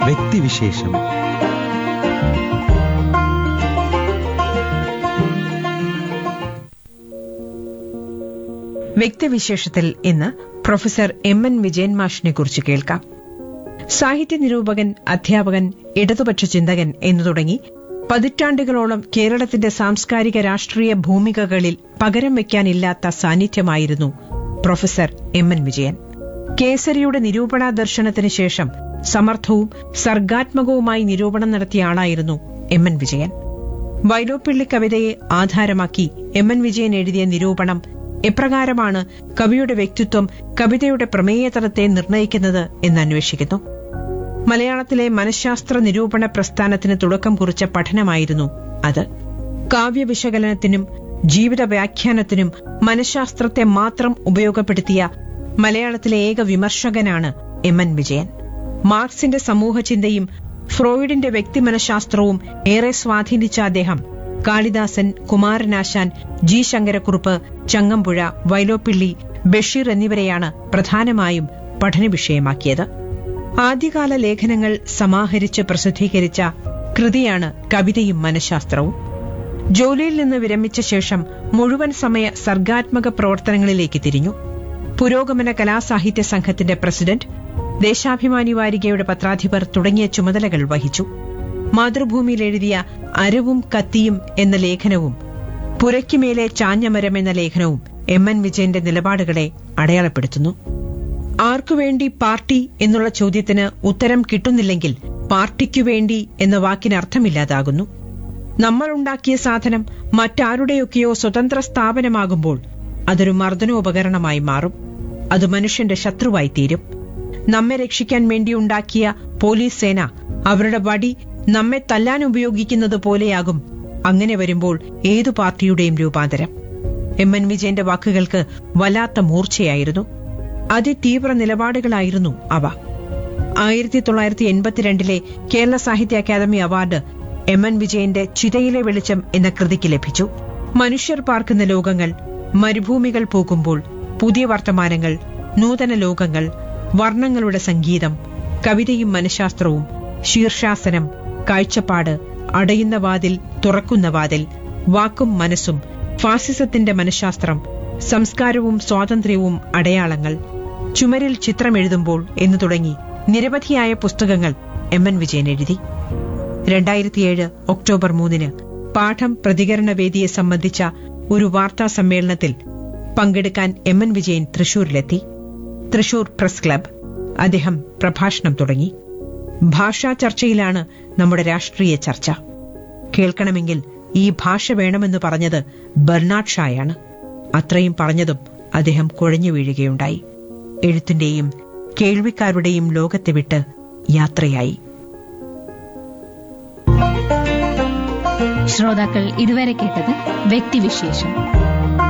വ്യക്തിവിശേഷം വ്യക്തിവിശേഷത്തിൽ ഇന്ന് professor M N Vijayan മാഷിനെ കുറിച്ച് കേൾക്കാം സാഹിത്യ നിരൂപകൻ അധ്യാപകൻ ഇടതുപക്ഷ ചിന്തകൻ എന്നു തുടങ്ങി പതിറ്റാണ്ടുകളോളം കേരളത്തിന്റെ സാംസ്കാരിക രാഷ്ട്രീയ ഭൂമികകളിൽ പകരം വയ്ക്കാനില്ലാത്ത സാന്നിധ്യമായിരുന്നു പ്രൊഫസർ എം എൻ വിജയൻ കേസരിയുടെ നിരൂപണ ദർശനത്തിന് ശേഷം സമർത്ഥവും സർഗാത്മകവുമായി നിരൂപണം നടത്തിയ ആളായിരുന്നു എം എൻ വിജയൻ വൈലോപ്പിള്ളി കവിതയെ ആധാരമാക്കി എം എൻ വിജയൻ എഴുതിയ നിരൂപണം എപ്രകാരമാണ് കവിയുടെ വ്യക്തിത്വം കവിതയുടെ പ്രമേയതലത്തെ നിർണയിക്കുന്നത് എന്ന് അന്വേഷിക്കുന്നു മലയാളത്തിലെ മനഃശാസ്ത്ര നിരൂപണ പ്രസ്ഥാനത്തിന് തുടക്കം കുറിച്ച പഠനമായിരുന്നു അത് കാവ്യവിശകലനത്തിനും ജീവിത വ്യാഖ്യാനത്തിനും മനഃശാസ്ത്രത്തെ മാത്രം ഉപയോഗപ്പെടുത്തിയ മലയാളത്തിലെ ഏക വിമർശകനാണ് എം എൻ വിജയൻ മാർക്സിന്റെ സമൂഹചിന്തയും ഫ്രോയിഡിന്റെ വ്യക്തിമനഃശാസ്ത്രവും ഏറെ സ്വാധീനിച്ച അദ്ദേഹം കാളിദാസൻ കുമാരനാശാൻ ജി ശങ്കരക്കുറുപ്പ് ചങ്ങമ്പുഴ വൈലോപ്പിള്ളി ബഷീർ എന്നിവരെയാണ് പ്രധാനമായും പഠനവിഷയമാക്കിയത് ആദ്യകാല ലേഖനങ്ങൾ സമാഹരിച്ച് പ്രസിദ്ധീകരിച്ച കൃതിയാണ് കവിതയും മനഃശാസ്ത്രവും ജോലിയിൽ നിന്ന് വിരമിച്ച ശേഷം മുഴുവൻ സമയ സർഗാത്മക പ്രവർത്തനങ്ങളിലേക്ക് തിരിഞ്ഞു പുരോഗമന കലാസാഹിത്യ സംഘത്തിന്റെ പ്രസിഡന്റ് ദേശാഭിമാനി വാരികയുടെ പത്രാധിപർ തുടങ്ങിയ ചുമതലകൾ വഹിച്ചു മാതൃഭൂമിയിൽ എഴുതിയ അരവും കത്തിയും എന്ന ലേഖനവും പുരയ്ക്കുമേലെ ചാഞ്ഞമരം എന്ന ലേഖനവും എം എൻ വിജയന്റെ നിലപാടുകളെ അടയാളപ്പെടുത്തുന്നു ആർക്കുവേണ്ടി പാർട്ടി എന്നുള്ള ചോദ്യത്തിന് ഉത്തരം കിട്ടുന്നില്ലെങ്കിൽ പാർട്ടിക്കു വേണ്ടി എന്ന വാക്കിന് അർത്ഥമില്ലാതാകുന്നു നമ്മൾ ഉണ്ടാക്കിയ സാധനം മറ്റാരുടെയൊക്കെയോ സ്വതന്ത്ര സ്ഥാപനമാകുമ്പോൾ അതൊരു മർദ്ദനോപകരണമായി മാറും അത് മനുഷ്യന്റെ ശത്രുവായി തീരും നമ്മെ രക്ഷിക്കാൻ വേണ്ടി ഉണ്ടാക്കിയ പോലീസ് സേന അവരുടെ വടി നമ്മെ തല്ലാൻ ഉപയോഗിക്കുന്നത് പോലെയാകും അങ്ങനെ വരുമ്പോൾ ഏതു പാർട്ടിയുടെയും രൂപാന്തരം എം എൻ വിജയന്റെ വാക്കുകൾക്ക് വല്ലാത്ത മൂർച്ചയായിരുന്നു അതിതീവ്ര നിലപാടുകളായിരുന്നു അവ ആയിരത്തി തൊള്ളായിരത്തി എൺപത്തിരണ്ടിലെ കേരള സാഹിത്യ അക്കാദമി അവാർഡ് എം എൻ വിജയന്റെ ചിതയിലെ വെളിച്ചം എന്ന കൃതിക്ക് ലഭിച്ചു മനുഷ്യർ പാർക്കുന്ന ലോകങ്ങൾ മരുഭൂമികൾ പോകുമ്പോൾ പുതിയ വർത്തമാനങ്ങൾ നൂതന ലോകങ്ങൾ വർണ്ണങ്ങളുടെ സംഗീതം കവിതയും മനഃശാസ്ത്രവും ശീർഷാസനം കാഴ്ചപ്പാട് അടയുന്ന വാതിൽ തുറക്കുന്ന വാതിൽ വാക്കും മനസ്സും ഫാസിസത്തിന്റെ മനഃശാസ്ത്രം സംസ്കാരവും സ്വാതന്ത്ര്യവും അടയാളങ്ങൾ ചുമരിൽ ചിത്രമെഴുതുമ്പോൾ എന്നു തുടങ്ങി നിരവധിയായ പുസ്തകങ്ങൾ എം എൻ വിജയൻ എഴുതി രണ്ടായിരത്തിയേഴ് ഒക്ടോബർ മൂന്നിന് പാഠം പ്രതികരണ വേദിയെ സംബന്ധിച്ച ഒരു വാർത്താ സമ്മേളനത്തിൽ പങ്കെടുക്കാൻ എം എൻ വിജയൻ തൃശൂരിലെത്തി തൃശൂർ പ്രസ് ക്ലബ് അദ്ദേഹം പ്രഭാഷണം തുടങ്ങി ഭാഷാ ചർച്ചയിലാണ് നമ്മുടെ രാഷ്ട്രീയ ചർച്ച കേൾക്കണമെങ്കിൽ ഈ ഭാഷ വേണമെന്ന് പറഞ്ഞത് ബെർണാഡ് ഷായാണ് അത്രയും പറഞ്ഞതും അദ്ദേഹം കുഴഞ്ഞു വീഴുകയുണ്ടായി എഴുത്തിന്റെയും കേൾവിക്കാരുടെയും ലോകത്തെ വിട്ട് യാത്രയായി ശ്രോതാക്കൾ ഇതുവരെ കേട്ടത് വ്യക്തിവിശേഷം